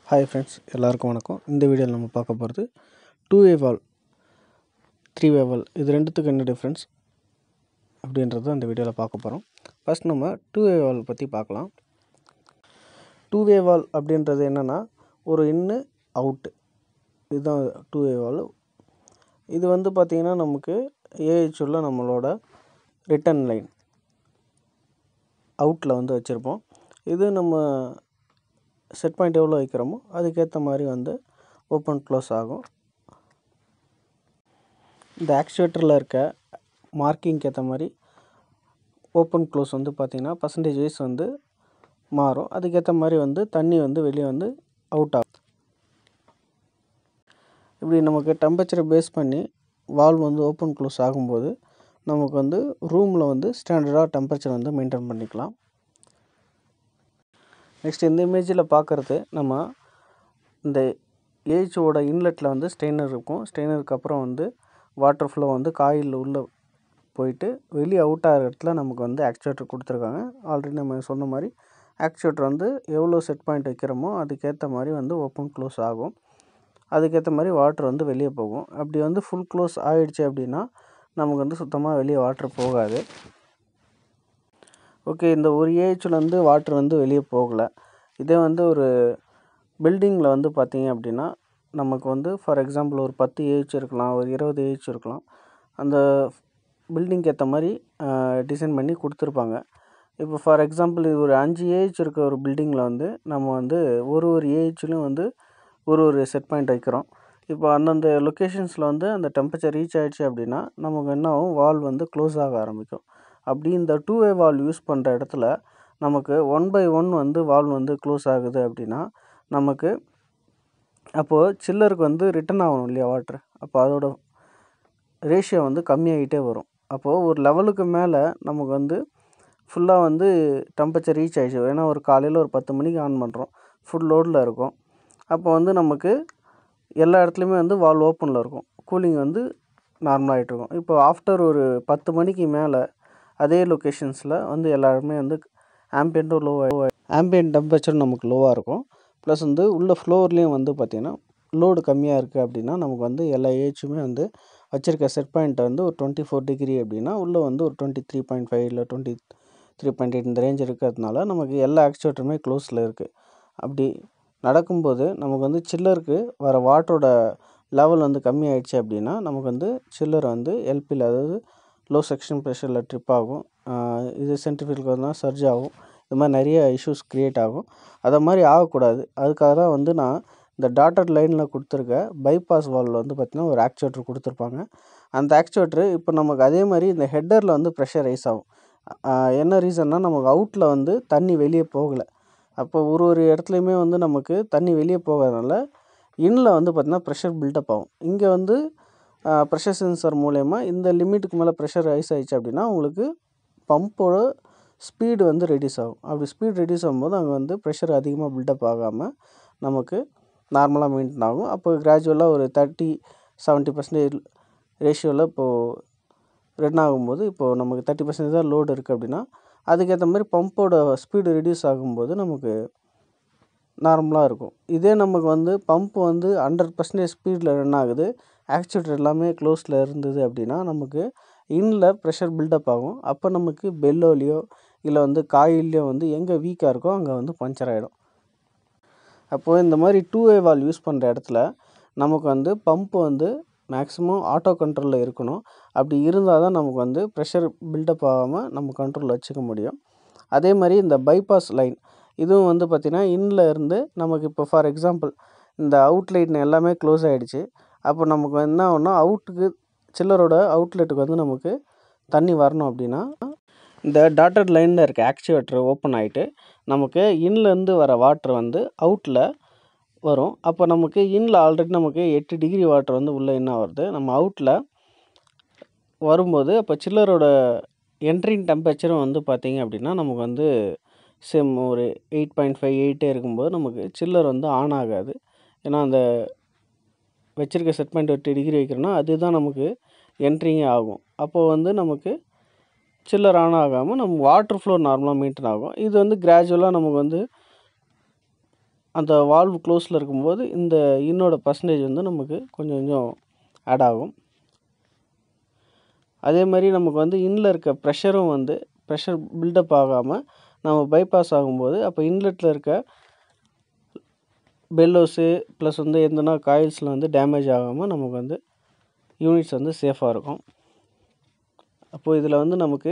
hi friends எல்லாருக்கும் வணக்கம் இந்த வீடியோவில் நம்ம பார்க்க போகிறது டூ வே வால் த்ரீ வே வால் இது ரெண்டுத்துக்கு என்ன டிஃப்ரென்ஸ் அப்படின்றது அந்த வீடியோவில் பார்க்க போகிறோம் ஃபஸ்ட் நம்ம டூ வே வால் பற்றி பார்க்கலாம் டூ வே வால் அப்படின்றது என்னென்னா ஒரு இன்னு அவுட்டு இதுதான் டூ வே வால் இது வந்து பார்த்திங்கன்னா நமக்கு ஏஹெச்யூவில் நம்மளோட ரிட்டன் லைன் அவுட்டில் வந்து வச்சுருப்போம் இது நம்ம செட் பாயிண்ட் எவ்வளோ வைக்கிறோமோ அதுக்கேற்ற மாதிரி வந்து ஓப்பன் க்ளோஸ் ஆகும் இந்த ஆக்சுவேட்டரில் இருக்க மார்க்கிங்க்கு ஏற்ற மாதிரி ஓப்பன் க்ளோஸ் வந்து பார்த்திங்கன்னா பர்சன்டேஜ் வைஸ் வந்து மாறும் அதுக்கேற்ற மாதிரி வந்து தண்ணி வந்து வெளியே வந்து அவுட் ஆகும் இப்படி நமக்கு டெம்பரேச்சரை பேஸ் பண்ணி வால்வ் வந்து ஓப்பன் க்ளோஸ் ஆகும்போது நமக்கு வந்து ரூமில் வந்து ஸ்டாண்டர்டாக டெம்பரேச்சர் வந்து மெயின்டைன் பண்ணிக்கலாம் நெக்ஸ்ட் இந்த இமேஜில் பார்க்குறது நம்ம இந்த ஏஹெச்சோட இன்லெட்டில் வந்து ஸ்டெய்னர் இருக்கும் ஸ்டெய்னருக்கு அப்புறம் வந்து வாட்டர் ஃப்ளோ வந்து காயில் உள்ளே போயிட்டு வெளியே அவுட் ஆகிற இடத்துல நமக்கு வந்து ஆக்சுவேட்டர் கொடுத்துருக்காங்க ஆல்ரெடி நம்ம சொன்ன மாதிரி ஆக்சுவேட்டர் வந்து எவ்வளோ செட் பாயிண்ட் வைக்கிறோமோ அதுக்கேற்ற மாதிரி வந்து ஓப்பன் க்ளோஸ் ஆகும் அதுக்கேற்ற மாதிரி வாட்டர் வந்து வெளியே போகும் அப்படி வந்து ஃபுல் க்ளோஸ் ஆகிடுச்சு அப்படின்னா நமக்கு வந்து சுத்தமாக வெளியே வாட்டர் போகாது ஓகே இந்த ஒரு ஏஹெச்சில் வந்து வாட்டர் வந்து வெளியே போகலை இதே வந்து ஒரு பில்டிங்கில் வந்து பார்த்திங்க அப்படின்னா நமக்கு வந்து ஃபார் எக்ஸாம்பிள் ஒரு பத்து ஏஹெச் இருக்கலாம் ஒரு இருபது ஏஹெச் இருக்கலாம் அந்த பில்டிங்க்கு ஏற்ற மாதிரி டிசைன் பண்ணி கொடுத்துருப்பாங்க இப்போ ஃபார் எக்ஸாம்பிள் இது ஒரு அஞ்சு ஏஹெச் இருக்க ஒரு பில்டிங்கில் வந்து நம்ம வந்து ஒரு ஒரு ஏஹெச்லையும் வந்து ஒரு ஒரு செட் பாயிண்ட் வைக்கிறோம் இப்போ அந்தந்த லொக்கேஷன்ஸில் வந்து அந்த டெம்பரேச்சர் ரீச் ஆகிடுச்சு அப்படின்னா நமக்கு என்ன ஆகும் வால் வந்து க்ளோஸ் ஆக ஆரம்பிக்கும் அப்படி இந்த டூ வே வால் யூஸ் பண்ணுற இடத்துல நமக்கு ஒன் பை ஒன் வந்து வால் வந்து க்ளோஸ் ஆகுது அப்படின்னா நமக்கு அப்போது சில்லருக்கு வந்து ரிட்டன் ஆகணும் இல்லையா வாட்ரு அப்போ அதோட ரேஷியோ வந்து கம்மியாகிட்டே வரும் அப்போது ஒரு லெவலுக்கு மேலே நமக்கு வந்து ஃபுல்லாக வந்து டெம்பரேச்சர் ரீச் ஆகிடுச்சு ஏன்னா ஒரு காலையில் ஒரு பத்து மணிக்கு ஆன் பண்ணுறோம் ஃபுல் லோடில் இருக்கும் அப்போ வந்து நமக்கு எல்லா இடத்துலையுமே வந்து வால் ஓப்பனில் இருக்கும் கூலிங் வந்து நார்மலாகிட்டு இருக்கும் இப்போ ஆஃப்டர் ஒரு பத்து மணிக்கு மேலே அதே லொக்கேஷன்ஸில் வந்து எல்லாருமே வந்து ஆம்பியண்ட்டும் லோவாக ஆம்பியன்ட் டெம்பரேச்சர் நமக்கு லோவாக இருக்கும் ப்ளஸ் வந்து உள்ள ஃப்ளோர்லேயும் வந்து பார்த்திங்கன்னா லோடு கம்மியாக இருக்குது அப்படின்னா நமக்கு வந்து எல்லா ஏஜுமே வந்து வச்சுருக்க செட் பாயிண்ட்டை வந்து ஒரு டுவெண்ட்டி ஃபோர் டிகிரி அப்படின்னா உள்ளே வந்து ஒரு டுவெண்ட்டி த்ரீ பாயிண்ட் ஃபைவ் இல்லை டுவெண்ட்டி த்ரீ பாயிண்ட் எயிட் இந்த ரேஞ்ச் இருக்கிறதுனால நமக்கு எல்லா ஆக்சுவேட்டருமே க்ளோஸில் இருக்குது அப்படி நடக்கும்போது நமக்கு வந்து சில்லருக்கு வர வாட்டரோட லெவல் வந்து கம்மி ஆயிடுச்சு அப்படின்னா நமக்கு வந்து சில்லர் வந்து எல்பியில் அதாவது லோ செக்ஷன் ப்ரெஷரில் ட்ரிப் ஆகும் இது சென்ட்ரிஃபியூலுக்கு வந்து சர்ஜ் ஆகும் இது மாதிரி நிறைய இஷ்யூஸ் க்ரியேட் ஆகும் அதை மாதிரி ஆகக்கூடாது அதுக்காக தான் வந்து நான் இந்த டாட்டட் லைனில் கொடுத்துருக்க பைபாஸ் வாலில் வந்து பார்த்திங்கன்னா ஒரு ஆக்சுவேட்டர் கொடுத்துருப்பாங்க அந்த ஆக்சுவேட்டரு இப்போ நமக்கு அதே மாதிரி இந்த ஹெட்டரில் வந்து ப்ரெஷர் ரைஸ் ஆகும் என்ன ரீசன்னா நமக்கு அவுட்டில் வந்து தண்ணி வெளியே போகலை அப்போ ஒரு ஒரு இடத்துலையுமே வந்து நமக்கு தண்ணி வெளியே போகாதனால இன்னில் வந்து பார்த்திங்கன்னா ப்ரெஷர் பில்டப் ஆகும் இங்கே வந்து ப்ரெஷர் சென்சார் மூலயமா இந்த லிமிட்டுக்கு மேலே ப்ரெஷர் ரைஸ் ஆகிடுச்சு அப்படின்னா உங்களுக்கு பம்போட ஸ்பீடு வந்து ரெடியூஸ் ஆகும் அப்படி ஸ்பீட் ரெடியூஸ் ஆகும்போது அங்கே வந்து ப்ரெஷர் அதிகமாக பில்டப் ஆகாமல் நமக்கு நார்மலாக மெயின்டைன் ஆகும் அப்போ கிராஜுவலாக ஒரு தேர்ட்டி செவன்ட்டி பர்சன்டேஜ் ரேஷியோவில் இப்போது ரன் ஆகும்போது இப்போது நமக்கு தேர்ட்டி பர்சன்டேஜ் தான் லோடு இருக்குது அப்படின்னா அதுக்கேற்ற மாதிரி பம்போட ஸ்பீடு ரெடியூஸ் ஆகும்போது நமக்கு நார்மலாக இருக்கும் இதே நமக்கு வந்து பம்ப் வந்து ஹண்ட்ரட் பர்சன்டேஜ் ஸ்பீடில் ரன் ஆகுது ஆக்சுவேட்டர் எல்லாமே க்ளோஸில் இருந்தது அப்படின்னா நமக்கு இன்னில் ப்ரெஷர் பில்டப் ஆகும் அப்போ நமக்கு பெல்லோலையோ இல்லை வந்து காயிலையோ வந்து எங்கே வீக்காக இருக்கோ அங்கே வந்து பஞ்சர் ஆகிடும் அப்போது இந்த மாதிரி டூ வே வால் யூஸ் பண்ணுற இடத்துல நமக்கு வந்து பம்ப் வந்து மேக்ஸிமம் ஆட்டோ கண்ட்ரோலில் இருக்கணும் அப்படி இருந்தால் தான் நமக்கு வந்து ப்ரெஷர் பில்டப் ஆகாமல் நம்ம கண்ட்ரோலில் வச்சுக்க முடியும் அதே மாதிரி இந்த பைபாஸ் லைன் இதுவும் வந்து பார்த்திங்கன்னா இன்னில் இருந்து நமக்கு இப்போ ஃபார் எக்ஸாம்பிள் இந்த அவுட் லைன் எல்லாமே க்ளோஸ் ஆகிடுச்சு அப்போ நமக்கு என்ன ஆகும்னா அவுட்டுக்கு சில்லரோட அவுட்லெட்டுக்கு வந்து நமக்கு தண்ணி வரணும் அப்படின்னா இந்த டாட்டட் லைனில் இருக்க ஆக்சுவேட்டர் ஓப்பன் ஆகிட்டு நமக்கு இன்லேருந்து வர வாட்ரு வந்து அவுட்டில் வரும் அப்போ நமக்கு இன்னில் ஆல்ரெடி நமக்கு எட்டு டிகிரி வாட்டர் வந்து உள்ளே என்ன வருது நம்ம அவுட்டில் வரும்போது அப்போ சில்லரோட என்ட்ரிங் டெம்பரேச்சரும் வந்து பார்த்திங்க அப்படின்னா நமக்கு வந்து சேம் ஒரு எயிட் பாயிண்ட் ஃபைவ் எயிட்டே இருக்கும்போது நமக்கு சில்லர் வந்து ஆன் ஆகாது ஏன்னா அந்த வச்சுருக்க செட் பாயிண்ட் எட்டு டிகிரி வைக்கிறோன்னா அதுதான் நமக்கு என்ட்ரிங்கே ஆகும் அப்போது வந்து நமக்கு சில்லர் ஆன் ஆகாமல் நம்ம வாட்டர் ஃப்ளோ நார்மலாக மெயின்டைன் ஆகும் இது வந்து கிராஜுவலாக நமக்கு வந்து அந்த வால்வ் க்ளோஸில் இருக்கும்போது இந்த இன்னோட பர்சன்டேஜ் வந்து நமக்கு கொஞ்சம் கொஞ்சம் ஆட் ஆகும் அதே மாதிரி நமக்கு வந்து இன்னில் இருக்க ப்ரெஷரும் வந்து ப்ரெஷர் பில்டப் ஆகாமல் நம்ம பைபாஸ் ஆகும்போது அப்போ இன்லெட்டில் இருக்க பெல்லோஸு ப்ளஸ் வந்து எந்தனா காயில்ஸில் வந்து டேமேஜ் ஆகாமல் நமக்கு வந்து யூனிட்ஸ் வந்து சேஃபாக இருக்கும் அப்போது இதில் வந்து நமக்கு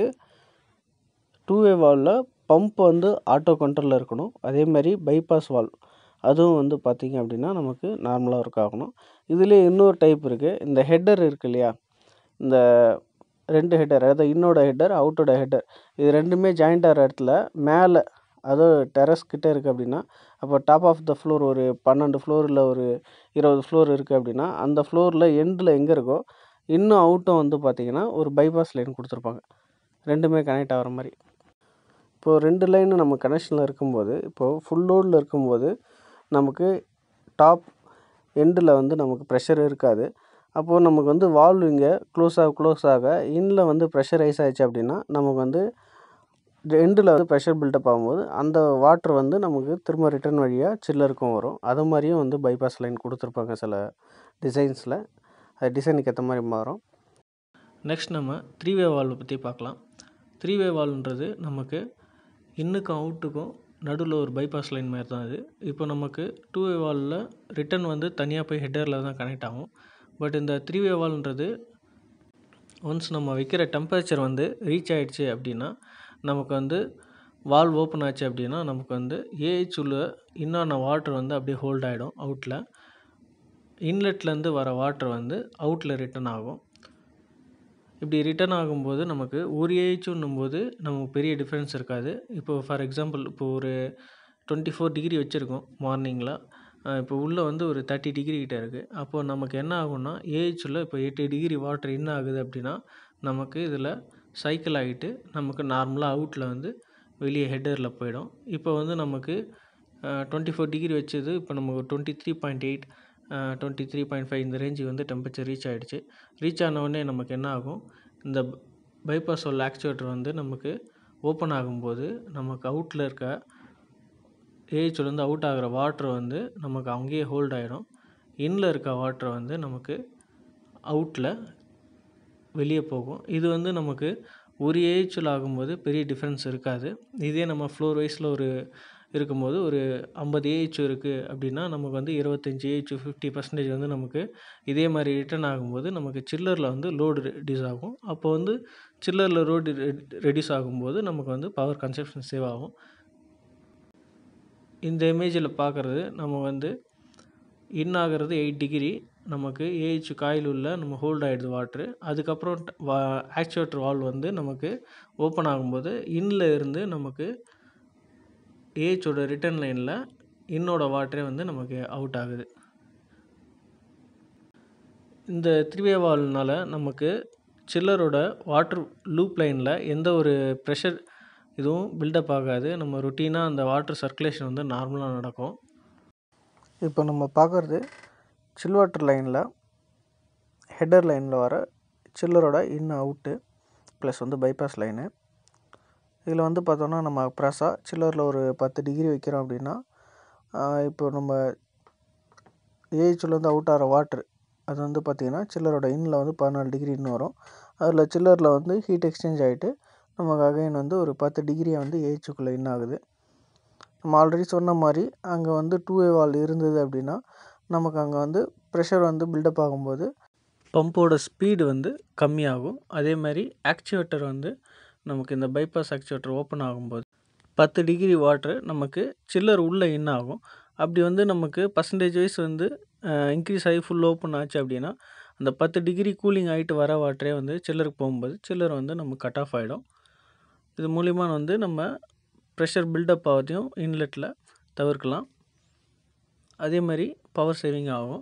டூ வே வால்வில் பம்ப் வந்து ஆட்டோ கண்ட்ரோலில் இருக்கணும் அதே மாதிரி பைபாஸ் வால்வ் அதுவும் வந்து பார்த்திங்க அப்படின்னா நமக்கு நார்மலாக ஒர்க் ஆகணும் இதுலேயே இன்னொரு டைப் இருக்குது இந்த ஹெட்டர் இருக்கு இல்லையா இந்த ரெண்டு ஹெட்டர் அதாவது இன்னோட ஹெட்டர் அவுட்டோட ஹெட்டர் இது ரெண்டுமே ஜாயிண்ட் ஆகிற இடத்துல மேலே அதாவது டெரஸ் கிட்டே இருக்குது அப்படின்னா அப்போ டாப் ஆஃப் த ஃப்ளோர் ஒரு பன்னெண்டு ஃப்ளோர் இல்லை ஒரு இருபது ஃப்ளோர் இருக்குது அப்படின்னா அந்த ஃப்ளோரில் எண்டில் எங்கே இருக்கோ இன்னும் அவுட்டும் வந்து பார்த்திங்கன்னா ஒரு பைபாஸ் லைன் கொடுத்துருப்பாங்க ரெண்டுமே கனெக்ட் ஆகிற மாதிரி இப்போது ரெண்டு லைன் நம்ம கனெக்ஷனில் இருக்கும்போது இப்போது ஃபுல் லோடில் இருக்கும்போது நமக்கு டாப் எண்டில் வந்து நமக்கு ப்ரெஷர் இருக்காது அப்போது நமக்கு வந்து வால்வ் இங்கே க்ளோஸ் ஆக க்ளோஸ் ஆக இன்னில் வந்து ப்ரெஷரைஸ் ஆயிடுச்சு அப்படின்னா நமக்கு வந்து எண்டில் வந்து ப்ரெஷர் பில்டப் ஆகும்போது அந்த வாட்ரு வந்து நமக்கு திரும்ப ரிட்டர்ன் வழியாக சில்லருக்கும் வரும் அது மாதிரியும் வந்து பைபாஸ் லைன் கொடுத்துருப்பாங்க சில டிசைன்ஸில் அது டிசைனுக்கு ஏற்ற மாதிரி மாறும் நெக்ஸ்ட் நம்ம த்ரீ வே வால்வை பற்றி பார்க்கலாம் த்ரீ வே வால்வ்ன்றது நமக்கு இன்னுக்கும் அவுட்டுக்கும் நடுவில் ஒரு பைபாஸ் லைன் மாதிரி தான் இது இப்போ நமக்கு டூ வே வால்வில் ரிட்டன் வந்து தனியாக போய் ஹெட்டரில் தான் கனெக்ட் ஆகும் பட் இந்த த்ரீ வே வால்ன்றது ஒன்ஸ் நம்ம வைக்கிற டெம்பரேச்சர் வந்து ரீச் ஆகிடுச்சு அப்படின்னா நமக்கு வந்து வால்வ் ஓப்பன் ஆச்சு அப்படின்னா நமக்கு வந்து ஏஹெச் உள்ள இன்னொன்று வாட்டர் வந்து அப்படியே ஹோல்ட் ஆகிடும் அவுட்டில் இன்லெட்லேருந்து வர வாட்டர் வந்து அவுட்டில் ரிட்டன் ஆகும் இப்படி ரிட்டர்ன் ஆகும்போது நமக்கு ஒரு ஏஹெச்சுன்னும் போது நமக்கு பெரிய டிஃப்ரென்ஸ் இருக்காது இப்போ ஃபார் எக்ஸாம்பிள் இப்போ ஒரு டுவெண்ட்டி ஃபோர் டிகிரி வச்சுருக்கோம் மார்னிங்கில் இப்போ உள்ளே வந்து ஒரு தேர்ட்டி டிகிரி கிட்ட இருக்குது அப்போது நமக்கு என்ன ஆகும்னா ஏஹெச்சில் இப்போ எட்டு டிகிரி வாட்டர் என்ன ஆகுது அப்படின்னா நமக்கு இதில் சைக்கிள் ஆகிட்டு நமக்கு நார்மலாக அவுட்டில் வந்து வெளியே ஹெட்டரில் போயிடும் இப்போ வந்து நமக்கு டுவெண்ட்டி ஃபோர் டிகிரி வச்சது இப்போ நமக்கு twenty three point eight twenty three point five இந்த ரேஞ்சுக்கு வந்து டெம்பரேச்சர் ரீச் ஆகிடுச்சு ரீச் ஆனவுடனே நமக்கு என்ன ஆகும் இந்த பைபாஸ் உள்ள ஆக்சுவேட்டர் வந்து நமக்கு ஓப்பன் ஆகும்போது நமக்கு அவுட்டில் இருக்க ஏஹெச்லேருந்து அவுட் ஆகிற வாட்ரு வந்து நமக்கு அங்கேயே ஹோல்ட் ஆகிடும் இன்னில் இருக்க வாட்ரு வந்து நமக்கு அவுட்டில் வெளியே போகும் இது வந்து நமக்கு ஒரு ஏஹெச்சில் ஆகும்போது பெரிய டிஃப்ரென்ஸ் இருக்காது இதே நம்ம ஃப்ளோர் வைஸில் ஒரு இருக்கும்போது ஒரு ஐம்பது ஏஹெச் இருக்குது அப்படின்னா நமக்கு வந்து இருபத்தஞ்சி ஏஹெச் ஃபிஃப்டி பர்சன்டேஜ் வந்து நமக்கு இதே மாதிரி ரிட்டர்ன் ஆகும்போது நமக்கு சில்லரில் வந்து லோடு ரெடியூஸ் ஆகும் அப்போ வந்து சில்லரில் லோடு ரெடியூஸ் ஆகும்போது நமக்கு வந்து பவர் கன்சப்ஷன் சேவ் ஆகும் இந்த இமேஜில் பார்க்குறது நம்ம வந்து இன் ஆகிறது எயிட் டிகிரி நமக்கு ஏஹெச் காயில் உள்ள நம்ம ஹோல்ட் ஆகிடுது வாட்ரு அதுக்கப்புறம் வா ஆக்சுவேட்டர் வால் வந்து நமக்கு ஓப்பன் ஆகும்போது இன்னில் இருந்து நமக்கு ஏஹெச்சோட ரிட்டர்ன் லைனில் இன்னோட வாட்டரே வந்து நமக்கு அவுட் ஆகுது இந்த த்ரீவே வால்னால நமக்கு சில்லரோட வாட்டர் லூப் லைனில் எந்த ஒரு ப்ரெஷர் இதுவும் பில்டப் ஆகாது நம்ம ருட்டீனாக அந்த வாட்டர் சர்க்குலேஷன் வந்து நார்மலாக நடக்கும் இப்போ நம்ம பார்க்குறது சில் வாட்டர் லைனில் ஹெட்டர் லைனில் வர சில்லரோட இன் அவுட்டு ப்ளஸ் வந்து பைபாஸ் லைனு இதில் வந்து பார்த்தோன்னா நம்ம ப்ரெஸ்ஸாக சில்லரில் ஒரு பத்து டிகிரி வைக்கிறோம் அப்படின்னா இப்போ நம்ம ஏஹெச்லேருந்து அவுட் ஆகிற வாட்ரு அது வந்து பார்த்திங்கன்னா சில்லரோட இன்னில் வந்து பதினாலு டிகிரி இன்னும் வரும் அதில் சில்லரில் வந்து ஹீட் எக்ஸ்சேஞ்ச் ஆகிட்டு நமக்கு அகைன் வந்து ஒரு பத்து டிகிரியை வந்து ஏஹெச்சுக்குள்ளே இன் ஆகுது நம்ம ஆல்ரெடி சொன்ன மாதிரி அங்கே வந்து டூ வே வால் இருந்தது அப்படின்னா நமக்கு அங்கே வந்து ப்ரெஷர் வந்து பில்டப் ஆகும்போது பம்போட ஸ்பீடு வந்து கம்மியாகும் அதே மாதிரி ஆக்சுவேட்டர் வந்து நமக்கு இந்த பைபாஸ் ஆக்சுவேட்டர் ஓப்பன் ஆகும்போது பத்து டிகிரி வாட்ரு நமக்கு சில்லர் உள்ளே இன் ஆகும் அப்படி வந்து நமக்கு பர்சன்டேஜ் வைஸ் வந்து இன்க்ரீஸ் ஆகி ஃபுல் ஓப்பன் ஆச்சு அப்படின்னா அந்த பத்து டிகிரி கூலிங் ஆகிட்டு வர வாட்டரே வந்து சில்லருக்கு போகும்போது சில்லர் வந்து நம்ம கட் ஆஃப் ஆகிடும் இது மூலிமா வந்து நம்ம ப்ரெஷர் பில்டப் ஆகிறதையும் இன்லெட்டில் தவிர்க்கலாம் அதே மாதிரி பவர் சேவிங் ஆகும்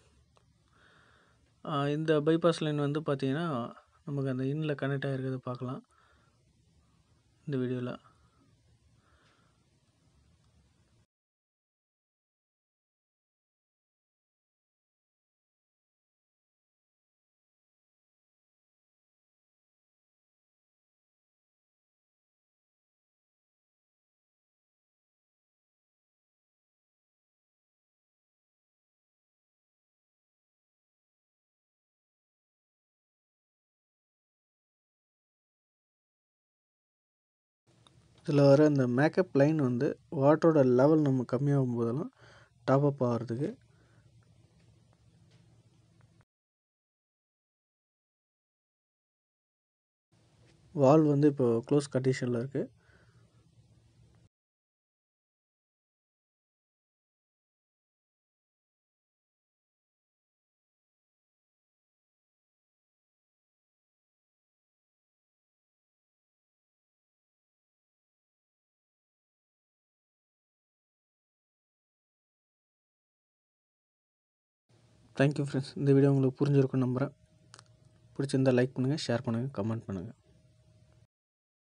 இந்த பைபாஸ் லைன் வந்து பார்த்திங்கன்னா நமக்கு அந்த இன்ல கனெக்ட் ஆகிருக்கிறத பார்க்கலாம் இந்த வீடியோவில் இதில் வர இந்த மேக்கப் லைன் வந்து வாட்டரோட லெவல் நம்ம கம்மியாகும் போதெல்லாம் டாப் அப் ஆகிறதுக்கு வால் வந்து இப்போ க்ளோஸ் கண்டிஷனில் இருக்குது தேங்க்யூ ஃப்ரெண்ட்ஸ் இந்த வீடியோ உங்களுக்கு புரிஞ்சிருக்குன்னு நம்புகிறேன் பிடிச்சிருந்தால் லைக் பண்ணுங்கள் ஷேர் பண்ணுங்கள் கமெண்ட் பண்ணுங்கள்